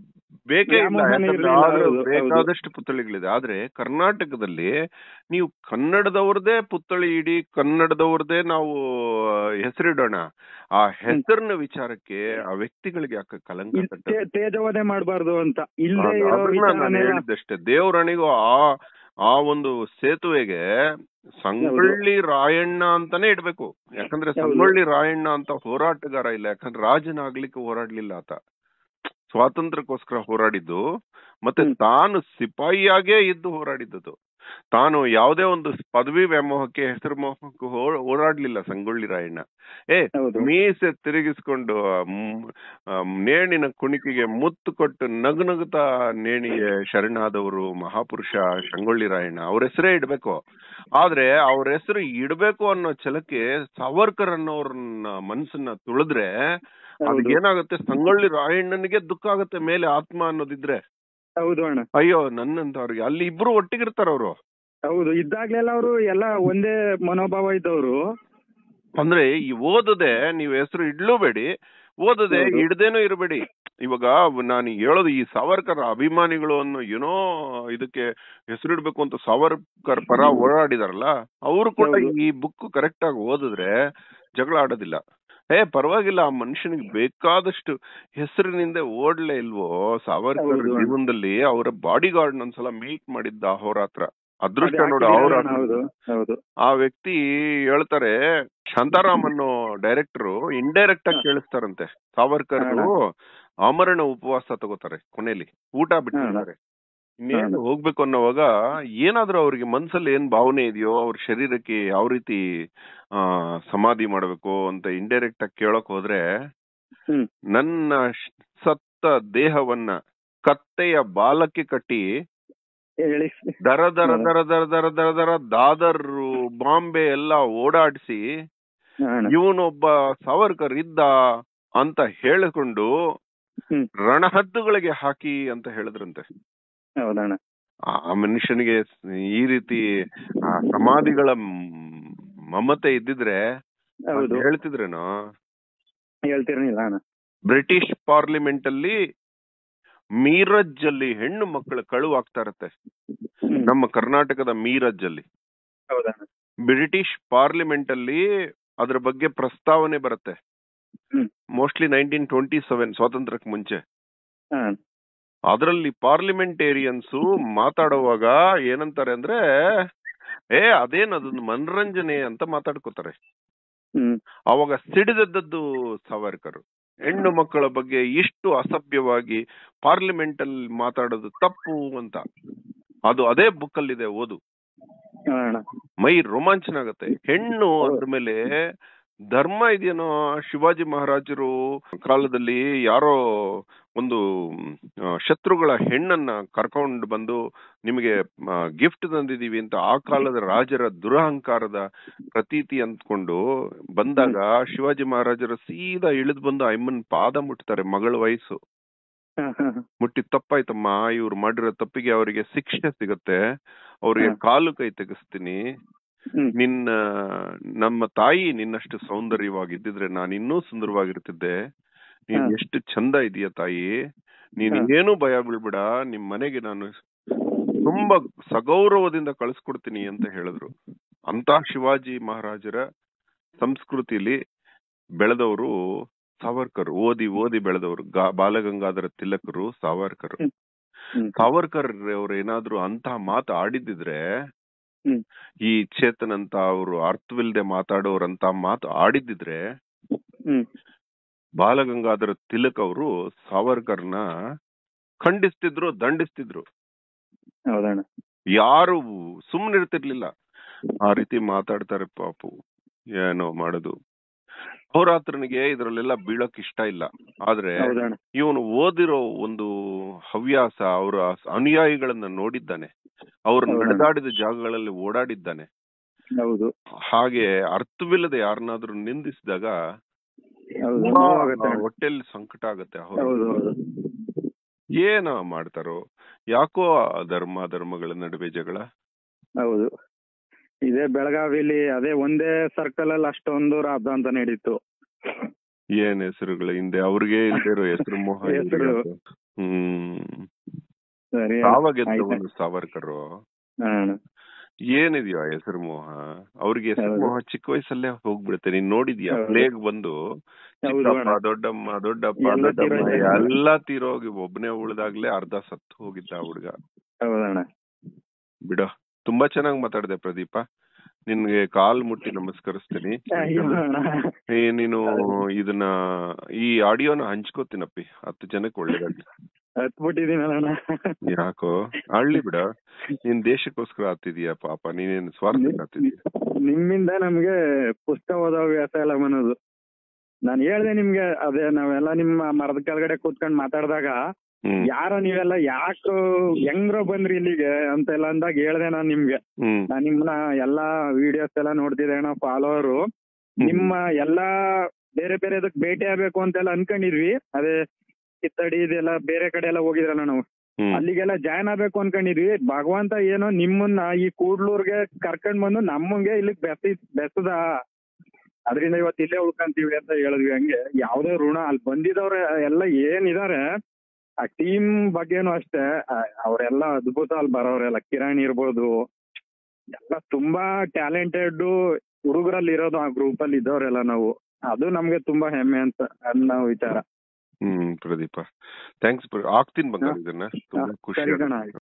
ಬೇಕೇ ಇಲ್ಲ ವ್ಯಾಮೋಹನೇ ಯಾಕಂದ್ರೆ ಇರ್ಲಿಲ್ಲ, ಆದ್ರೆ ಹೌದು, ಬೇಕಾದಷ್ಟು ಪುತ್ಥಳಿಗಳಿದೆ ಆದ್ರೆ ಕರ್ನಾಟಕದಲ್ಲಿ ನೀವು ಕನ್ನಡದವ್ರದೇ ಪುತ್ಥಳಿ ಇಡಿ ಕನ್ನಡದವ್ರದೇ ನಾವು ಹೆಸರಿಡೋಣ ಆ ಹೆಸರಿನ ವಿಚಾರಕ್ಕೆ ಆ ವ್ಯಕ್ತಿಗಳಿಗೆ ಯಾಕೆ ಕಲಂಕ ಇಲ್ ತಟ್ಟೋದು? ತೇ- ತೇಜವಧೆ ಮಾಡಬಾರ್ದು ಅಂತ ಇಲ್ಲದೆ ಅದ್- ಇರೋ ಅದನ್ನ ನಾನು ವಿಚಾರನೆಲ್ಲ ಹೇಳಿದ್ದಷ್ಟೇ ದೇವರಣಿಗೂ ಆ ಆ ಒಂದು ಸೇತುವೆಗೆ ಸಂಗೊಳ್ಳಿ ರಾಯಣ್ಣ ಅಂತಾನೆ ಇಡ್ಬೇಕು ಯಾಕಂದ್ರೆ ಹೌದು. ಸಂಗೊಳ್ಳಿ ರಾಯಣ್ಣ ಅಂತ ಹೋರಾಟಗಾರ ಇಲ್ಲ ಯಾಕಂದ್ರೆ ರಾಜನಾಗ್ಲಿಕ್ಕೆ ಹೋರಾಡ್ಲಿಲ್ಲ ಆತ ಸ್ವಾತಂತ್ರ್ಯಕ್ಕೋಸ್ಕರ ಹೋರಾಡಿದ್ದು ಮತ್ತೆ ಹ್ಮ್. ತಾನು ಸಿಪಾಯಿಯಾಗೇ ಇದ್ದು ಹೋರಾಡಿದ್ದು ತಾನು ಯಾವುದೇ ಒಂದು ಪದವಿ ವ್ಯಾಮೋಹಕ್ಕೆ ಹೆಸರು ಮೋಹಕ್ಕೆ ಹೋ- ಹೋರಾಡ್ಲಿಲ್ಲ ಸಂಗೊಳ್ಳಿ ರಾಯಣ್ಣ ಏ ಹೌದು ಮೀಸೆ ತಿರುಗಿಸ್ಕೊಂಡು ಆ ಮ್- ಆ ನೇಣಿನ ಕುಣಿಕೆಗೆ ಮುತ್ತು ಕೊಟ್ಟು ನಗುನಗುತ್ತಾ ನೇಣಿಗೆ ಶರಣಾದವರು ಮಹಾಪುರುಷ ಸಂಗೊಳ್ಳಿ ರಾಯಣ್ಣ ಅವ್ರ ಹೆಸರೇ ಇಡ್ಬೇಕು ಆದ್ರೆ ಅವ್ರ ಹೆಸರು ಇಡ್ಬೇಕು ಅನ್ನೋ ಛಲಕ್ಕೆ ಸಾವರ್ಕರ್ ಅನ್ನೋರ್ನ ಮನಸ್ಸನ್ನ ತುಳಿದ್ರೆ ಹೌದು ಅದಕ್ಕೇನಾಗುತ್ತೆ ಸಂಗೊಳ್ಳಿ ರಾಯಣ್ಣನಿಗೆ ದುಃಖ ಆಗುತ್ತೆ ಮೇಲೆ ಆತ್ಮ ಅನ್ನೋದಿದ್ರೆ ಹೌದು ಅಣ್ಣ ಅಯ್ಯೋ ನನ್ನಂತವ್ರಿಗೆ ಅಲ್ಲಿ ಇಬ್ರು ಒಟ್ಟಿಗಿರ್ತಾರ ಅವರು ಹೌದು ಇದ್ದಾಗ್ಲೆಲ್ಲ ಅವರು ಎಲ್ಲ ಒಂದೇ ಮನೋಭಾವ ಇದ್ದವರು ಅಂದ್ರೆ ಈ ಓದದೆ ನೀವು ಹೆಸರು ಇಡ್ಲೂಬೇಡಿ ಓದದೆ ಹೌದು. ಇಡ್ದೇನೂ ಇರಬೇಡಿ ಇವಾಗ ನಾನು ಹೇಳೋದು ಈ ಸಾವರ್ಕರ್ ಅಭಿಮಾನಿಗಳು ಅನ್ನೋ ಏನೋ ಇದಕ್ಕೆ ಹೆಸರಿಡ್ಬೇಕು ಅಂತ ಸಾವರ್ಕರ್ ಪರ ಹೋರಾಡಿದಾರಲ್ಲ ಅವರು ಕೂಡ ಹೌದು. ಈ ಬುಕ್ ಕರೆಕ್ಟ್ ಆಗಿ ಓದಿದ್ರೆ ಜಗಳ ಆಡೋದಿಲ್ಲ ಏ ಪರವಾಗಿಲ್ಲ ಆ ಮನುಷ್ಯನಿಗೆ ಬೇಕಾದಷ್ಟು ಹೆಸರಿನಿಂದ ಓಡ್ಲೇ ಇಲ್ವೋ ಸಾವರ್ಕರ್ ಹೌದು. ಜೀವನದಲ್ಲಿ ಅವರ ಬಾಡಿ ಗಾರ್ಡ್ ಒಂದ್ಸಲ ಮೀಟ್ ಮಾಡಿದ್ದ ಅಹೋರಾತ್ರ ಅದೃಷ್ಟ ಅದೇ ನೋಡು ಹಾಕಿದ್ದಾರೆ ಅವ್ರ ಅಣ್ಣ, ಹೌದು ಹೌದು ಆ ವ್ಯಕ್ತಿ ಹೇಳ್ತಾರೆ ಶಾಂತಾರಾಮ್ ಅನ್ನೋ ಡೈರೆಕ್ಟರ್ ಇಂಡೈರೆಕ್ಟ್ ಆಗಿ ಕೇಳಿಸ್ತಾರಂತೆ ಸಾವರ್ಕರ್ ಆಮರಣ ಉಪವಾಸ ತಗೋತಾರೆ ಕೊನೆಯಲ್ಲಿ ಊಟ ಬಿಟ್ಟಿರ್ತಾರೆ ಇನ್ನೇನು ಹೋಗ್ಬೇಕು ಅನ್ನೋವಾಗ ಏನಾದ್ರೂ ಅವ್ರಿಗೆ ಮನ್ಸಲ್ಲಿ ಏನ್ ಭಾವನೆ ಇದೆಯೋ ಅವ್ರ ಶರೀರಕ್ಕೆ ಯಾವ ರೀತಿ ಆ ಸಮಾಧಿ ಮಾಡ್ಬೇಕು ಅಂತ ಇಂಡೈರೆಕ್ಟ್ ಆಗಿ ಕೇಳಕ್ ಹೋದ್ರೆ ಹ್ಮ್. ನನ್ನ ಶ್- ಸತ್ತ ದೇಹವನ್ನ ಕತ್ತೆಯ ಬಾಲಕ್ಕೆ ಕಟ್ಟಿ ಹೇಳಿ ದರ ದರ ಹ್ಮ್. ದರ ದರ ದರ ದರ ದರ ದಾದರ್ ಬಾಂಬೆ ಎಲ್ಲ ಓಡಾಡಿಸಿ ಅಣ್ಣ ಇವನೊಬ್ಬ ಸಾವರ್ಕರ್ ಇದ್ದ ಅಂತ ಹೇಳಿಕೊಂಡು ಹ್ಮ್. ರಣಹದ್ದುಗಳಿಗೆ ಹಾಕಿ ಅಂತ ಹೇಳಿದ್ರಂತೆ ಹೌದಣ್ಣ ಆ ಮನುಷ್ಯನಿಗೆ ಈ ರೀತಿ ಆ ಸಮಾಧಿಗಳ ಮ್- ಮಮತೆ ಇದ್ದಿದ್ರೆ ಹೌದು ಅದ್ ಹೇಳ್ತಿದ್ರೇನೋ ಹೇಳ್ತಿರ್ಲಿಲ್ಲ ಅಣ್ಣ ಬ್ರಿಟಿಷ್ ಪಾರ್ಲಿಮೆಂಟ್ ಅಲ್ಲಿ ಮೀರಜ್ ಅಲ್ಲಿ ಹೆಣ್ಣು ಮಕ್ಕಳು ಕಳುವಾಗ್ತಾ ಇರತ್ತೆ ಹ್ಮ್. ನಮ್ಮ ಕರ್ನಾಟಕದ ಮೀರಜ್ ಅಲ್ಲಿ ಹೌದಣ್ಣ ಬ್ರಿಟಿಷ್ ಪಾರ್ಲಿಮೆಂಟ್ ಅಲ್ಲಿ ಅದ್ರ ಬಗ್ಗೆ ಪ್ರಸ್ತಾವನೆ ಬರುತ್ತೆ hmm. Mostly nineteen twenty seven ಸ್ವಾತಂತ್ರ್ಯಕ್ಕೆ ಮುಂಚೆ ಹಾ ಅದರಲ್ಲಿ ಪಾರ್ಲಿಮೆಂಟೇರಿಯನ್ಸ್ ಮಾತಾಡುವಾಗ ಏನಂತಾರೆ ಅಂದ್ರೆ ಏ ಅದೇನ್ ಅದೊಂದು ಮನರಂಜನೆ ಅಂತ ಮಾತಾಡ್ಕೋತಾರೆ ಹ್ಮ್ ಅವಾಗ ಸಿಡಿದದ್ದು ಸಾವರ್ಕರ್ ಹೆಣ್ಣು ಮಕ್ಕಳ ಬಗ್ಗೆ ಇಷ್ಟು ಅಸಭ್ಯವಾಗಿ ಪಾರ್ಲಿಮೆಂಟ್ ಅಲ್ಲಿ ಮಾತಾಡೋದು ತಪ್ಪು ಅಂತ ಅದು ಅದೇ ಬುಕ್ ಅಲ್ಲಿ ಇದೆ ಓದು ಹಾ ಅಣ್ಣ ಮೈ ರೋಮಾಂಚನ ಆಗತ್ತೆ ಹೆಣ್ಣು ಅದ್ಮೇಲೆ ಧರ್ಮ ಇದೆಯೇನೋ ಶಿವಾಜಿ ಮಹಾರಾಜರು ಕಾಲದಲ್ಲಿ ಯಾರೋ ಒಂದು ಆ, ಶತ್ರುಗಳ ಹೆಣ್ಣನ್ನ ಕರ್ಕೊಂಡು ಬಂದು ನಿಮಗೆ ಗಿಫ್ಟ್ ತಂದಿದೀವಿ ಅಂತ ಆ ಕಾಲದ ರಾಜರ ದುರಹಂಕಾರದ ಪ್ರತೀತಿ ಅಂದ್ಕೊಂಡು ಬಂದಾಗ ಶಿವಾಜಿ ಮಹಾರಾಜರು ಸೀದಾ ಇಳಿದು ಬಂದು ಅಮ್ಮನ್ ಪಾದ ಮುಟ್ತಾರೆ ಮಗಳ ವಯಸ್ಸು ಹಾ, ಹಾ, ಹಾ. ಮುಟ್ಟಿ ತಪ್ಪಾಯ್ತಮ್ಮ ಇವ್ರು ಮಾಡಿರೋ ತಪ್ಪಿಗೆ ಅವರಿಗೆ ಶಿಕ್ಷೆ ಸಿಗತ್ತೆ ಅವ್ರಿಗೆ ಕಾಲು ಕೈ ತೆಗಿಸ್ತೀನಿ ಹ್ಮ್ ನಿನ್ನ ನಮ್ಮ ತಾಯಿ ನಿನ್ನಷ್ಟು ಸೌಂದರ್ಯವಾಗಿದ್ದಿದ್ರೆ ನಾನು ಇನ್ನೂ ಸುಂದರವಾಗಿರ್ತಿದ್ದೆ ನೀನ್ ಹಾ. ಎಷ್ಟು ಚಂದ ಇದೀಯ ತಾಯಿ ನೀನ್ ಹಾ. ಏನು ಭಯ ಬೀಳ್ಬೇಡ ನಿಮ್ ಮನೆಗೆ ನಾನು ತುಂಬಾ ಸಗೌರವದಿಂದ ಕಳಿಸ್ಕೊಡ್ತೀನಿ ಅಂತ ಹೇಳಿದ್ರು ಅಂತ ಶಿವಾಜಿ ಮಹಾರಾಜರ ಸಂಸ್ಕೃತಿಲಿ ಬೆಳೆದವರು ಸಾವರ್ಕರ್ ಓದಿ ಓದಿ ಬೆಳೆದವರು ಗಾ- ಬಾಲಗಂಗಾಧರ ತಿಲಕರು ಸಾವರ್ಕರ್ ಹ್ಮ್. ಹ್ಮ್ ಸಾವರ್ಕರ್ ಅವ್ರು ಏನಾದ್ರು ಅಂತ ಮಾತು ಆಡಿದಿದ್ರೆ ಹ್ಮ್. ಈ ಚೇತನ್ ಅಂತ ಅವರು ಅರ್ಥವಿಲ್ದೆ ಮಾತಾಡೋರಂತ ಮಾತು ಆಡಿದಿದ್ರೆ ಹ್ಮ್ ಬಾಲಗಂಗಾಧರ ತಿಲಕ್ ಅವರು ಸಾವರ್ಕರ್ನ ಖಂಡಿಸ್ತಿದ್ರು ದಂಡಿಸ್ತಿದ್ರು ಹೌದಣ್ಣ ಯಾರು ಸುಮ್ಮನಿರ್ತಿರ್ಲಿಲ್ಲ ಆ ರೀತಿ ಮಾತಾಡ್ತಾರೆ ಪಾಪು ಏನೋ ಮಾಡೋದು ಹೋರಾತ್ರನಿಗೆ ಇದ್ರಲ್ಲೆಲ್ಲ ಬೀಳಕ್ ಇಷ್ಟ ಇಲ್ಲ ಆದ್ರೆ ಹೌದಣ್ಣ ಇವನು ಓದಿರೋ ಒಂದು ಹವ್ಯಾಸ ಅವರ ಅನುಯಾಯಿಗಳನ್ನ ನೋಡಿದ್ದಾನೆ ಅವ್ರು ಹೌದಣ್ಣ. ನಡೆದಾಡಿದ ಜಾಗಗಳಲ್ಲಿ ಓಡಾಡಿದ್ದಾನೆ ಹೌದು ಹಾಗೆ ಅರ್ಥವಿಲ್ಲದೆ ಯಾರನ್ನಾದ್ರೂ ನಿಂದಿಸಿದಾಗ ಹೌದು ತುಂಬಾ ನೋವಾಗತ್ತೆ ಅಣ್ಣ. ಹೊಟ್ಟೆಲಿ ಸಂಕಟ ಆಗತ್ತೆ ಹೌದು ಹೌದು ಹೌದು ಏನ ಮಾಡ್ತಾರೋ ಯಾಕೋ ಆ ಧರ್ಮ ಧರ್ಮಗಳ ನಡುವೆ ಜಗಳ ಹೌದು ಇದೇ ಬೆಳಗಾವಿಲಿ ಅದೇ ಒಂದೇ ಸರ್ಕಲ್ ಅಲ್ಲಿ ಅಷ್ಟೊಂದು ರಾಬ್ದ ಅಂತ ನಡೀತು ಏನ್ ಹೆಸರುಗಳ ಹಿಂದೆ ಅವ್ರಿಗೆ ಇಲ್ದೇ ಇರೋ ಹೆಸರು ಮೋಹ ಹೆಸ್ರು. ಇಲ್ದೇ ಇರೋ- ಹ್ಮ್ ಸರಿ ಸಾವಾಗೆದ್ದ ಆಯ್ತು. ಒಂದು ಸಾವರ್ಕರು ಹಾ ಅಣ್ಣ. ಏನಿದೆಯೋ ಆ ಹೆಸರು ಮೋಹ ಅವ್ರಿಗೆ ಹೆಸರು ಹೌದು. ಮೋಹ ಚಿಕ್ಕ ವಯಸ್ಸಲ್ಲೇ ಹೋಗ್ಬಿಡುತ್ತೆ ನೀನ್ ನೋಡಿದ್ಯಾ ಹೌದು. ಪ್ಲೇಗ್ ಬಂದು ಹೌದು ಚಿಕ್ಕಪ್ಪ ಅಣ್ಣ. ದೊಡ್ಡಮ್ಮ ದೊಡ್ಡಪ್ಪ ಎಲ್ಲ ದೊಡ್ಡಮ್ಮ ತೀರೋಗಿದೆ. ಎಲ್ಲಾ ತೀರೋಗಿ ಒಬ್ನೇ ಉಳ್ದಾಗ್ಲೇ ಅರ್ಧ ಸತ್ತು ಹೋಗಿದ್ದ ಆ ಹುಡ್ಗ ಹೌದಣ್ಣ ಬಿಡ ತುಂಬಾ ಚೆನ್ನಾಗಿ ಮಾತಾಡಿದೆ ಪ್ರದೀಪ ನಿನ್ಗೆ ಕಾಲ್ ಮುಟ್ಟಿ ನಮಸ್ಕರಿಸ್ತೀನಿ ಅಯ್ಯೋ ಅಣ್ಣ. ಏ, ನೀನು ಇದನ್ನ ಈ ಆಡಿಯೋನ ಹಂಚ್ಕೋತೀನಪ್ಪಿ ಹತ್ತು ಜನಕ್ಕೆ ಒಳ್ಳೇದಾಗ್ಲಿ ಹತ್ಬಿಟ್ಟಿದೀನಲ್ಲ ಅಣ್ಣ ಯಾಕೋ ಆಳ್ಲಿ ಬಿಡ ನೀನ್ ದೇಶಕ್ಕೋಸ್ಕರ ಹತ್ತಿದೀಯ ಪಾಪ ನೀನೇನ್ ಸ್ವಾರ್ಥ ಹತ್ತಿದೀಯ ನಿಮ್ಮಿಂದ ನಮ್ಗೆ ಪುಸ್ತಕ ಓದೋ ಹವ್ಯಾಸ ಎಲ್ಲ ಬನ್ನೋದು ನಾನು ಹೇಳ್ದೆ ನಿಮ್ಗೆ ಅದೇ ನಾವೆಲ್ಲ ನಿಮ್ಮ ಮರದ ಕೆಳಗಡೆ ಕೂತ್ಕೊಂಡ್ ಮಾತಾಡಿದಾಗ ಹ್ಮ್ ಯಾರೋ ನೀವೆಲ್ಲ ಯಾಕೋ ಹೆಂಗ್ರೋ ಬಂದ್ರಿ ಇಲ್ಲಿಗೆ ಅಂತೆಲ್ಲ ಅಂದಾಗ ಹೇಳ್ದೆ ನಾನ್ ನಿಮ್ಗೆ ಹ್ಮ್ ನಾನ್ ನಿಮ್ನ ಎಲ್ಲಾ ವಿಡಿಯೋಸ್ ಎಲ್ಲ ನೋಡ್ತಿದ್ದೆ ಅಣ್ಣ ಫಾಲೋವರು ನಿಮ್ಮ ಎಲ್ಲಾ ಬೇರೆ ಬೇರೆ ಇದಕ್ ಭೇಟಿ ಆಗ್ಬೇಕು ಅಂತೆಲ್ಲ ಅನ್ಕೊಂಡಿದ್ವಿ ಅದೇ ಕಿತ್ತಡಿ ಇದೆಲ್ಲ ಬೇರೆ ಕಡೆ ಎಲ್ಲ ಹೋಗಿದ್ರಲ್ಲ ನಾವು ಹ್ಮ್ ಅಲ್ಲಿಗೆಲ್ಲ ಜಾಯ್ನ್ ಆಗ್ಬೇಕು ಅನ್ಕೊಂಡಿದ್ವಿ ಭಗವಂತ ಏನೋ ನಿಮ್ಮನ್ನ ಈ ಕೂಡ್ಲೂರ್ಗೆ ಕರ್ಕೊಂಡ್ ಬಂದು ನಮ್ಮಂಗೆ ಇಲ್ಲಿಗ್ ಬೆಸಿ ಬೆಸದ ಅದರಿಂದ ಇವತ್ತು ಇಲ್ಲೇ ಉಳ್ಕಂತೀವಿ ಅಂತ ಹೇಳಿದ್ವಿ ಹಂಗೆ ಯಾವ್ದೇ ಋಣ ಅಲ್ಲಿ ಬಂದಿದವ್ರ ಎಲ್ಲ ಏನಿದಾರೆ ಆ ಟೀಮ್ ಬಗ್ಗೆನೂ ಅಷ್ಟೇ ಆ, ಅವ್ರೆಲ್ಲ ಅದ್ಭುತ ಅಲ್ಲಿ ಬರೋರೆಲ್ಲ ಕಿರಣ್ ಇರ್ಬೋದು ಎಲ್ಲ ತುಂಬಾ ಟ್ಯಾಲೆಂಟೆಡ್ ಹುಡುಗರಲ್ಲಿ ಇರೋದು ಆ ಗ್ರೂಪ್ ಅಲ್ಲಿ ಇದ್ದವರೆಲ್ಲ ನಾವು ಅದು ನಮ್ಗೆ ತುಂಬಾ ಹೆಮ್ಮೆ ಅಂತ ಅನ್ನೋ ವಿಚಾರ ಹ್ಮ್ ಪ್ರದೀಪ ಥ್ಯಾಂಕ್ಸ್ ಆಗ್ತೀನಿ ಬಂಗಾರ ಇದನ್ನ ತುಂಬಾ ಖುಷಿ ಸರಿ ಕಣ ಆಗುತ್ತೆ.